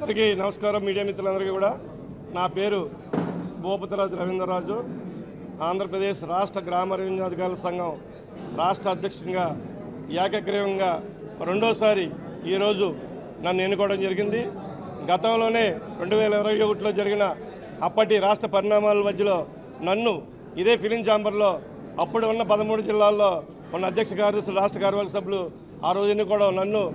అందరికీ నమస్కారం మీడియా మిత్రులందరికీ కూడా నా పేరు భూపతిరాజు రవీంద్రరాజు ఆంధ్రప్రదేశ్ రాష్ట్ర గ్రామ రెవెన్యూ అధికారుల సంఘం రాష్ట్ర అధ్యక్షునిగా ఏకగ్రీవంగా రెండోసారి ఈరోజు నన్ను ఎన్నుకోవడం జరిగింది గతంలోనే రెండు వేల ఇరవై ఒకటిలో జరిగిన అప్పటి రాష్ట్ర పరిణామాల మధ్యలో నన్ను ఇదే ఫిలిం ఛాంబర్లో అప్పుడు ఉన్న పదమూడు జిల్లాల్లో ఉన్న అధ్యక్ష కార్యదర్శులు రాష్ట్ర కార్యవర్గ సభ్యులు ఆ రోజు ఎన్నుకోవడం నన్ను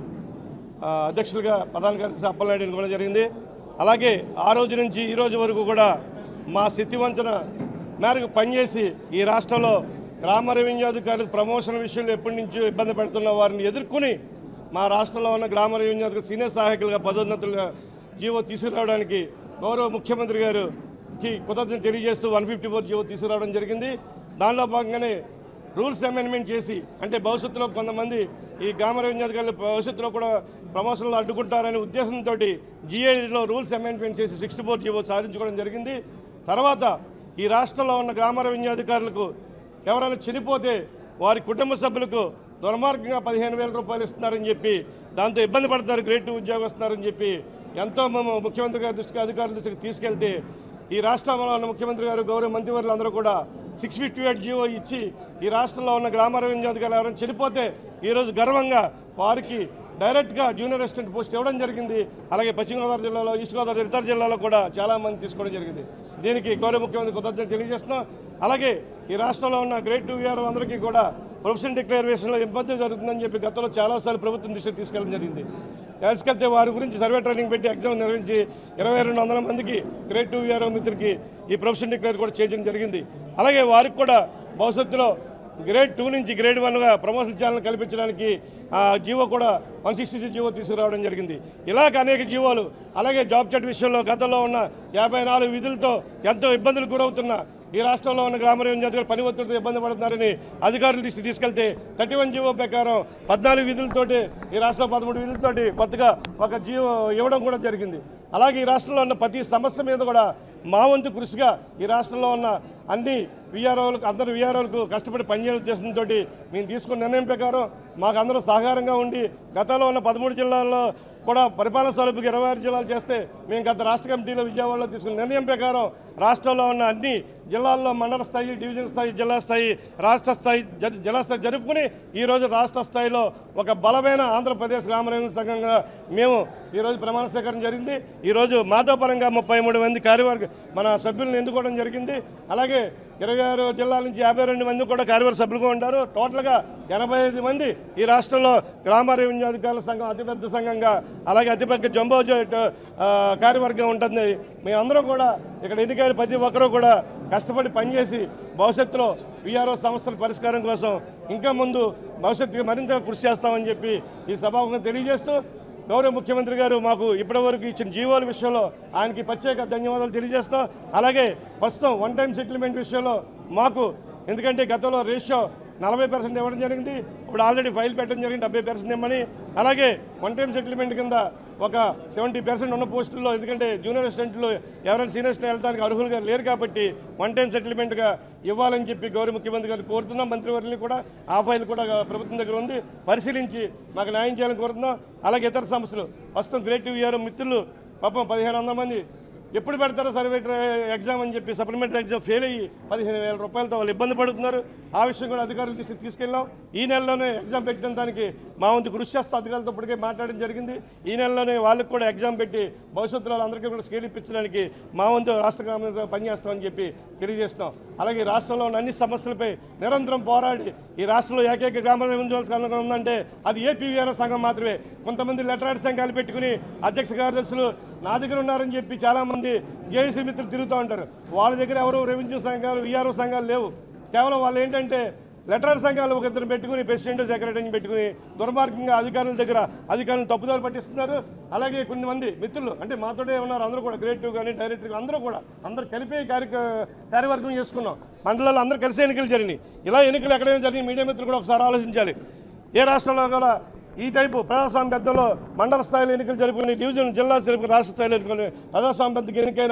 ఆ, అధ్యక్షులుగా ప్రధాన కార్యదర్శి అప్పలనాయుడు ఎన్నుకోవడం జరిగింది అలాగే ఆ రోజు నుంచి ఈ రోజు వరకు కూడా మా స్థితివంచన మేరకు పనిచేసి ఈ రాష్ట్రంలో గ్రామ రెవెన్యూ అధికారులకు ప్రమోషన్ విషయంలో ఎప్పటి నుంచో ఇబ్బంది పెడుతున్న వారిని ఎదుర్కొని మా రాష్ట్రంలో ఉన్న గ్రామ రెవెన్యూ అధికారులు సీనియర్ సహాయకులుగా పదోన్నతులుగా జీవో తీసుకురావడానికి గౌరవ ముఖ్యమంత్రి గారుకి కృతజ్ఞత తెలియజేస్తూ వన్ ఫిఫ్టీ ఫోర్ జీవో తీసుకురావడం జరిగింది దానిలో భాగంగానే రూల్స్ అమెండ్మెంట్ చేసి అంటే భవిష్యత్తులో కొంతమంది ఈ గ్రామ రెవెన్యూ అధికారులు భవిష్యత్తులో కూడా ప్రమోషన్లు అడ్డుకుంటారనే ఉద్దేశంతో జిఏడిలో రూల్స్ అమెండ్మెంట్ చేసి సిక్స్టీ ఫోర్ జీవో సాధించుకోవడం జరిగింది తర్వాత ఈ రాష్ట్రంలో ఉన్న గ్రామ రెవెన్యూ అధికారులకు ఎవరైనా చనిపోతే వారి కుటుంబ సభ్యులకు దుర్మార్గంగా పదిహేను వేల రూపాయలు ఇస్తున్నారని చెప్పి దాంతో ఇబ్బంది పడతారు గ్రేట్ టూ ఉద్యోగస్తున్నారని చెప్పి ఎంతో మేము ముఖ్యమంత్రి గారి దృష్టికి అధికారుల దృష్టికి తీసుకెళ్తే ఈ రాష్ట్రంలో ఉన్న ముఖ్యమంత్రి గారు గౌరవ మంత్రివర్యులు అందరూ కూడా సిక్స్ ఫిఫ్టీ ఎయిట్ జీవో ఇచ్చి ఈ రాష్ట్రంలో ఉన్న గ్రామ రెవెన్యూ అధికారులు ఎవరైనా చనిపోతే ఈరోజు గర్వంగా వారికి డైరెక్ట్గా జూనియర్ అసిస్టెంట్ పోస్ట్ ఇవ్వడం జరిగింది అలాగే పశ్చిమ గోదావరి జిల్లాలో ఈస్ట్ గోదావరి ఇతర జిల్లాలో కూడా చాలా మంది తీసుకోవడం జరిగింది దీనికి గౌరవ ముఖ్యమంత్రి కృతజ్ఞత తెలియజేస్తున్నాం అలాగే ఈ రాష్ట్రంలో ఉన్న గ్రేట్ టూ ఇయర్ అందరికీ కూడా ప్రొఫెషన్ డిక్లరేషన్లో ఇబ్బంది జరుగుతుందని చెప్పి గతంలో చాలాసార్లు ప్రభుత్వం దృష్టికి తీసుకెళ్ళడం జరిగింది తీసుకెళ్తే వారి గురించి సర్వే ట్రైనింగ్ పెట్టి ఎగ్జామ్ నిర్వహించి ఇరవై రెండు వందల మందికి గ్రేడ్ టూ ఇయర్ మిత్రులకి ఈ ప్రొఫెషన్ డిక్లేర్ కూడా చేయడం జరిగింది అలాగే వారికి కూడా భవిష్యత్తులో గ్రేడ్ టూ నుంచి గ్రేడ్ వన్గా ప్రమోషన్ ఛానల్ కల్పించడానికి ఆ జీవో కూడా వన్ సిక్స్టీ జీవో తీసుకురావడం జరిగింది ఇలాగ అనేక జీవోలు అలాగే జాబ్ చాట్ విషయంలో గతంలో ఉన్న యాభై నాలుగు విధులతో ఎంతో ఇబ్బందులు గురవుతున్న ఈ రాష్ట్రంలో ఉన్న గ్రామ రెవెన్యూ అధికారులు పని ఒత్తిడితో ఇబ్బంది పడుతున్నారని అధికారుల దృష్టి తీసుకెళ్తే థర్టీ వన్ జీవో ప్రకారం పద్నాలుగు విధులతోటి ఈ రాష్ట్రంలో పదమూడు విధులతోటి కొత్తగా ఒక జీవో ఇవ్వడం కూడా జరిగింది అలాగే ఈ రాష్ట్రంలో ఉన్న ప్రతి సమస్య మీద కూడా మా వంతు కృషిగా ఈ రాష్ట్రంలో ఉన్న అన్ని విఆర్ఓలకు అందరు విఆర్ఓలకు కష్టపడి పనిచేయడం ఉద్దేశంతో మేము తీసుకున్న నిర్ణయం ప్రకారం మాకు అందరూ సహకారంగా ఉండి గతంలో ఉన్న పదమూడు జిల్లాల్లో కూడా పరిపాలన సౌలభ్యకి ఇరవై ఆరు జిల్లాలు చేస్తే మేము గత రాష్ట్ర కమిటీలో విజయవాడలో తీసుకున్న నిర్ణయం ప్రకారం రాష్ట్రంలో ఉన్న అన్ని జిల్లాల్లో మండల స్థాయి డివిజన్ స్థాయి జిల్లా స్థాయి రాష్ట్ర స్థాయి జ- జిల్లా స్థాయి జరుపుకుని ఈరోజు రాష్ట్ర స్థాయిలో ఒక బలమైన ఆంధ్రప్రదేశ్ గ్రామ రెవెన్యూ సంఘంగా మేము ఈరోజు ప్రమాణ స్వీకారం జరిగింది ఈరోజు మాతో పరంగా ముప్పై మూడు మంది కార్యవర్గ మన సభ్యులను ఎన్నుకోవడం జరిగింది అలాగే ఇరవై ఆరు జిల్లాల నుంచి యాభై రెండు మంది కూడా కార్యవర్గ సభ్యులుగా ఉంటారు టోటల్గా ఎనభై ఐదు మంది ఈ రాష్ట్రంలో గ్రామ రెవెన్యూ అధికారుల సంఘం అతిపెద్ద సంఘంగా అలాగే అతిపెద్ద జంబో జెట్, ఆ, కార్యవర్గం ఉంటుంది మేమందరం కూడా ఇక్కడ ఎన్నికైన ప్రతి ఒక్కరూ కూడా కష్టపడి పనిచేసి భవిష్యత్తులో విఆర్ఓ సమస్యల పరిష్కారం కోసం ఇంకా ముందు భవిష్యత్తుకి మరింత కృషి చేస్తామని చెప్పి ఈ సభాముఖంగా తెలియజేస్తూ గౌరవ ముఖ్యమంత్రి గారు మాకు ఇప్పటివరకు ఇచ్చిన జీవోల విషయంలో ఆయనకి ప్రత్యేక ధన్యవాదాలు తెలియజేస్తాం అలాగే ప్రస్తుతం వన్ టైం సెటిల్మెంట్ విషయంలో మాకు ఎందుకంటే గతంలో రేషియో నలభై పర్సెంట్ ఇవ్వడం జరిగింది ఇప్పుడు ఆల్రెడీ ఫైల్ పెట్టడం జరిగింది డెబ్బై పర్సెంట్ ఇవ్వమని అలాగే వన్ టైం సెటిల్మెంట్ కింద ఒక సెవెంటీ పర్సెంట్ ఉన్న పోస్టుల్లో ఎందుకంటే జూనియర్ అసిస్టెంట్లు ఎవరైనా సీనియర్ అసిస్టెంట్ వెళ్ళడానికి అర్హులుగా లేరు కాబట్టి వన్ టైం సెటిల్మెంట్గా ఇవ్వాలని చెప్పి గౌరవ ముఖ్యమంత్రి గారు కోరుతున్నాం మంత్రివర్యులు కూడా ఆ ఫైల్ కూడా ప్రభుత్వం దగ్గర ఉంది పరిశీలించి మాకు న్యాయం చేయాలని కోరుతున్నాం అలాగే ఇతర సంస్థలు ప్రస్తుతం గ్రేట్ ఇయర్ మిత్రులు పాపం పదిహేను వందల మంది ఎప్పుడు పెడతారో సర్వే ఎగ్జామ్ అని చెప్పి సప్లిమెంటరీ ఎగ్జామ్ ఫెయిల్ అయ్యి పదిహేను వేల రూపాయలతో వాళ్ళు ఇబ్బంది పడుతున్నారు ఆ విషయం కూడా అధికారుల దృష్టికి తీసుకెళ్ళాం ఈ నెలలోనే ఎగ్జామ్ పెట్టిన దానికి మా వంతు కృషి చేస్తూ అధికారులతో ఇప్పటికే మాట్లాడడం జరిగింది ఈ నెలలోనే వాళ్ళకి కూడా ఎగ్జామ్ పెట్టి భవిష్యత్తులో వాళ్ళందరికీ కూడా స్కేల్ ఇప్పించడానికి మా వంతు రాష్ట్ర గ్రామీణ పనిచేస్తామని చెప్పి తెలియజేస్తున్నాం అలాగే రాష్ట్రంలో ఉన్న అన్ని సమస్యలపై నిరంతరం పోరాడి ఈ రాష్ట్రంలో ఏకైక గ్రామ రెవెన్యూ సంఘం ఉందంటే అది ఏపీవీఆర్ సంఘం మాత్రమే కొంతమంది లెటరాయిడ్ సంఘాలు పెట్టుకుని అధ్యక్ష కార్యదర్శులు నా దగ్గర ఉన్నారని చెప్పి చాలామంది జేఏసీ మిత్రులు తిరుగుతూ ఉంటారు వాళ్ళ దగ్గర ఎవరు రెవెన్యూ సంఘాలు విఆర్ఓ సంఘాలు లేవు కేవలం వాళ్ళు ఏంటంటే లెటర్ సంఘాలు ఒక ఇద్దరు పెట్టుకుని ప్రెసిడెంట్ సెక్రటరీని పెట్టుకుని దుర్మార్గంగా అధికారుల దగ్గర అధికారులను తప్పుదారు పట్టిస్తున్నారు అలాగే కొన్ని మంది మిత్రులు అంటే మాతోటే ఉన్నారు అందరూ కూడా గ్రేడ్ టూ కానీ డైరెక్టర్ అందరూ కూడా అందరూ కలిపే కార్య కార్యవర్గం చేసుకున్నాం మండలాల్లో అందరూ కలిసి ఎన్నికలు జరిగినాయి ఇలా ఎన్నికలు ఎక్కడైనా జరిగినాయి మీడియా మిత్రులు కూడా ఒకసారి ఆలోచించాలి ఏ రాష్ట్రంలో కూడా ఈ టైపు ప్రజాస్వామ్య పెద్దలో మండల స్థాయిలో ఎన్నికలు జరుపుకుని డివిజన్ జిల్లా జరుపుకుని రాష్ట్ర స్థాయిలో ఎన్నికలు ప్రజాస్వామ్య పెద్దకి ఎన్నికైన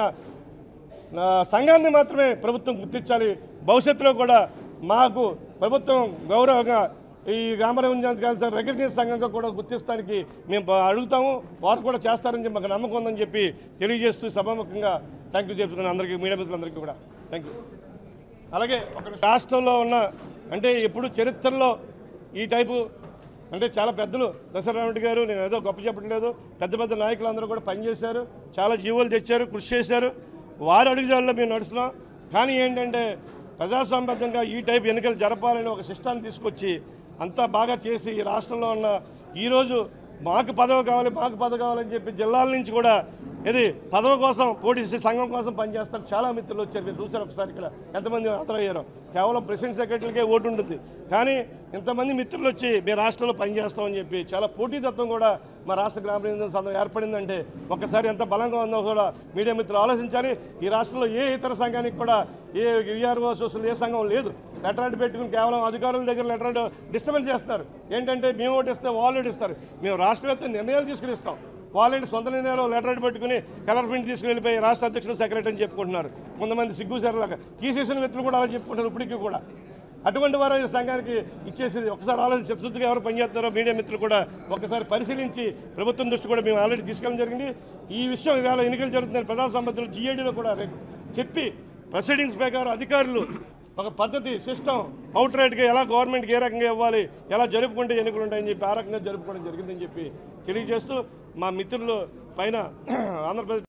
ఆ, సంఘాన్ని మాత్రమే ప్రభుత్వం గుర్తించాలి భవిష్యత్తులో కూడా మాకు ప్రభుత్వం గౌరవంగా ఈ గ్రామరంజాధికారులతో రికగ్నైజ్ సంఘంగా కూడా గుర్తిస్తానికి మేము బ- అడుగుతాము వారు కూడా చేస్తారని చెప్పి మాకు నమ్మకం ఉందని చెప్పి తెలియజేస్తూ సభాముఖంగా థ్యాంక్ యూ చెప్తున్నాను అందరికీ మీడియా మిత్రులందరికీ కూడా థ్యాంక్ యూ అలాగే ఒక రాష్ట్రంలో ఉన్న అంటే ఎప్పుడు చరిత్రలో ఈ టైపు అంటే చాలా పెద్దలు దశరామరెడ్డి గారు నేను ఏదో గొప్ప చెప్పట్లేదు పెద్ద పెద్ద నాయకులు అందరూ కూడా పనిచేశారు చాలా జీవోలు తెచ్చారు కృషి చేశారు వారు అడుగుజాల్లో మేము నడుస్తున్నాం కానీ ఏంటంటే ప్రజాస్వామ్యబద్ధంగా ఈ టైప్ ఎన్నికలు జరపాలని ఒక సిస్టాన్ని తీసుకొచ్చి అంతా బాగా చేసి ఈ రాష్ట్రంలో ఉన్న ఈరోజు మాకు పదవి కావాలి మాకు పదవి కావాలని చెప్పి జిల్లాల నుంచి కూడా ఇది పదవి కోసం పోటీ చేసి సంఘం కోసం పనిచేస్తారు చాలా మిత్రులు వచ్చారు మీరు చూసారు ఒకసారి ఇక్కడ ఎంతమంది హాజరయ్యారో కేవలం ప్రెసిడెంట్ సెక్రటరీకే ఓటు ఉంటుంది కానీ ఇంతమంది మిత్రులు వచ్చి మీ రాష్ట్రంలో పనిచేస్తామని చెప్పి చాలా పోటీతత్వం కూడా మా రాష్ట్ర గ్రామీణ సంఘం ఏర్పడిందంటే ఒక్కసారి ఎంత బలంగా ఉందో కూడా మీడియా మిత్రులు ఆలోచించాలి ఈ రాష్ట్రంలో ఏ ఇతర సంఘానికి కూడా ఏ విఆర్ఓ అసోసియేషన్ ఏ సంఘం లేదు లెటర్ పెట్టుకుని కేవలం అధికారుల దగ్గర లెటర్ డిస్టర్బెన్స్ చేస్తున్నారు ఏంటంటే మేము ఓటు ఇస్తే వాళ్ళు ఓటు ఇస్తారు మేము రాష్ట్రవ్యాప్త నిర్ణయాలు తీసుకుని ఇస్తాం వాళ్ళని సొంత నిర్ణయాలు లెటర్ పెట్టుకుని కలర్ ప్రింట్ తీసుకుని వెళ్ళిపోయి రాష్ట్ర అధ్యక్షుడు సెక్రటరీ అని చెప్పుకుంటున్నారు కొంతమంది సిగ్గు సరలాగా తీసేసిన వ్యక్తులు కూడా అలా చెప్పుకుంటారు ఇప్పటికీ కూడా అటువంటి వారు ఈ సంఘానికి ఇచ్చేసేది ఒకసారి ఆలోచించి చెప్తుందిగా ఎవరు పనిచేస్తున్నారో మీడియా మిత్రులు కూడా ఒకసారి పరిశీలించి ప్రభుత్వం దృష్టి కూడా మేము ఆల్రెడీ తీసుకెళ్ళడం జరిగింది ఈ విషయం ఇవాళ ఎన్నికలు జరుగుతున్నాయి ప్రజా సంబంధాలు జీఏడీలో కూడా రేపు చెప్పి ప్రొసీడింగ్స్ ప్రకారం అధికారులు ఒక పద్ధతి సిస్టమ్ అవుట్ రైట్గా ఎలా గవర్నమెంట్కి ఏ రకంగా ఇవ్వాలి ఎలా జరుపుకుంటే ఎన్నికలు ఉంటాయని చెప్పి ఆ రకంగా జరుపుకోవడం జరిగిందని చెప్పి తెలియజేస్తూ మా మిత్రులు పైన ఆంధ్రప్రదేశ్